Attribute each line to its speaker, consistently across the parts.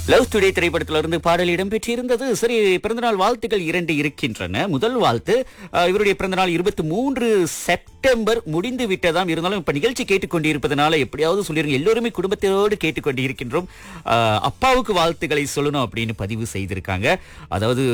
Speaker 1: love today திரைப்படத்திலிருந்து பாடல் இடம்பெற்றிருந்தது சரி பிறந்தநாள் வாழ்த்துக்கள் இரண்டு இருக்கின்றன முதல் வாழ்த்து அஹ், இவருடைய பிறந்தநாள் இருபத்தி மூன்று செப்டம்பர் முடிந்து விட்டதாம் இருந்தாலும் இப்ப நிகழ்ச்சி கேட்டுக்கொண்டிருப்பதனால எப்படியாவது சொல்லிருங்க எல்லோருமே குடும்பத்தோடு கேட்டுக்கொண்டிருக்கின்றோம் அஹ், அப்பாவுக்கு வாழ்த்துக்களை சொல்லணும் அப்படின்னு பதிவு செய்திருக்காங்க அதாவது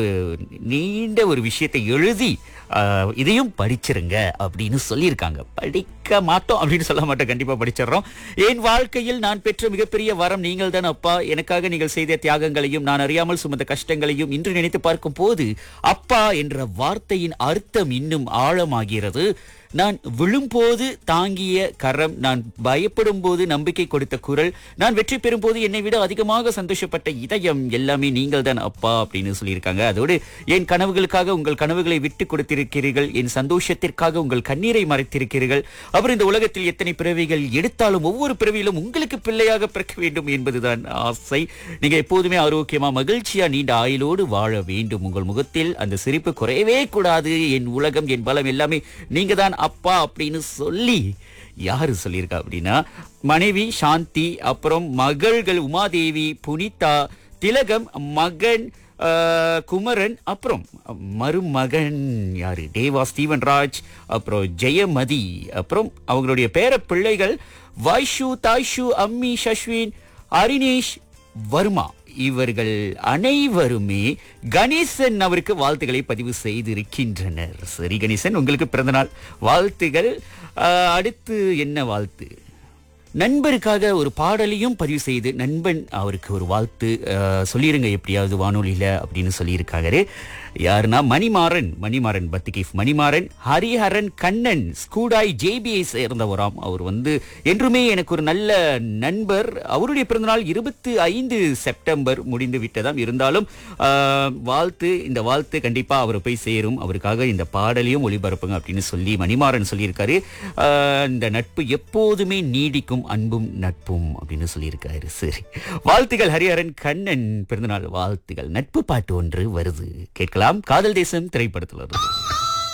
Speaker 1: நீண்ட ஒரு விஷயத்தை எழுதி அஹ், இதையும் படிச்சிருங்க அப்படின்னு சொல்லியிருக்காங்க படிக்க மாட்டோம் அப்படின்னு சொல்ல மாட்டோம் கண்டிப்பா படிச்சிடுறோம் என் வாழ்க்கையில் நான் பெற்ற மிகப்பெரிய வரம் நீங்கள் தான் அப்பா எனக்காக நீங்கள் செய்த தியாகங்களையும் நான் அறியாமல் சுமந்த கஷ்டங்களையும் இன்று நினைத்து பார்க்கும் போது அப்பா என்ற வார்த்தையின் அர்த்தம் இன்னும் ஆழமாகிறது நான் விழும்போது தாங்கிய கரம் நான் பயப்படும் போது நம்பிக்கை கொடுத்த குரல் நான் வெற்றி பெறும் போது என்னை விட அதிகமாக சந்தோஷப்பட்ட இதயம் எல்லாமே நீங்கள் தான் அப்பா அப்படின்னு சொல்லியிருக்காங்க அதோடு என் கனவுகளுக்காக உங்கள் கனவுகளை விட்டு கொடுத்திருக்கிறீர்கள் என் சந்தோஷத்திற்காக உங்கள் கண்ணீரை மறைத்திருக்கிறீர்கள் அப்புறம் இந்த உலகத்தில் எத்தனை பிறவிகள் எடுத்தாலும் ஒவ்வொரு பிறவியிலும் உங்களுக்கு பிள்ளையாக பிறக்க வேண்டும் என்பதுதான் ஆசை நீங்க எப்போதுமே ஆரோக்கியமா மகிழ்ச்சியா நீண்ட ஆயுளோடு வாழ வேண்டும் உங்கள் முகத்தில் அந்த சிரிப்பு குறையவே கூடாது என் உலகம் என் பலம் எல்லாமே நீங்க தான் அப்பா அப்படின்னு சொல்லி யாரு சொல்லியிருக்கா அப்படின்னா மனைவி சாந்தி அப்புறம் மகள்கள் உமாதேவி புனிதா திலகம் மகன் ஆஹ், குமரன் அப்புறம் மருமகன் யாரு தேவா ஸ்டீவன் ராஜ் அப்புறம் ஜெயமதி அப்புறம் அவங்களுடைய பேர பிள்ளைகள் வைஷு தாய்ஷு அம்மி சஷ்வின் அரினேஷ் வர்மா இவர்கள் அனைவருமே கணேசன் அவருக்கு வாழ்த்துக்களை பதிவு செய்திருக்கின்றனர் சரி கணேசன் உங்களுக்கு பிறந்தநாள் வாழ்த்துகள் ஆஹ், அடுத்து என்ன வாழ்த்து நண்பருக்காக ஒரு பாடலையும் பதிவு செய்து நண்பன் அவருக்கு ஒரு வாழ்த்து அஹ், சொல்லிருங்க எப்படியாவது வானொலியில அப்படின்னு சொல்லியிருக்காரு யாருன்னா மணிமாறன் மணிமாறன் பத்திகிஃப் மணிமாறன் ஹரிஹரன் கண்ணன் ஸ்கூடாய் ஜேபிஐ சேர்ந்தவராம் அவர் வந்து என்றுமே எனக்கு ஒரு நல்ல நண்பர் அவருடைய பிறந்தநாள் இருபத்தி ஐந்து செப்டம்பர் முடிந்து விட்டதாம் இருந்தாலும் ஆஹ், வாழ்த்து இந்த வாழ்த்து கண்டிப்பா அவர் போய் சேரும் அவருக்காக இந்த பாடலையும் ஒளிபரப்புங்க அப்படின்னு சொல்லி மணிமாறன் சொல்லியிருக்காரு ஆஹ், இந்த நட்பு எப்போதுமே நீடிக்கும் அன்பும் நட்பும் அப்படின்னு சொல்லியிருக்காரு சரி வாழ்த்துகள் ஹரிஹரன் கண்ணன் பிறந்தநாள் வாழ்த்துகள் நட்பு பாட்டு ஒன்று வருது கேட்கலாம் காதல் தேசம் திரைப்படத்தில் இருந்து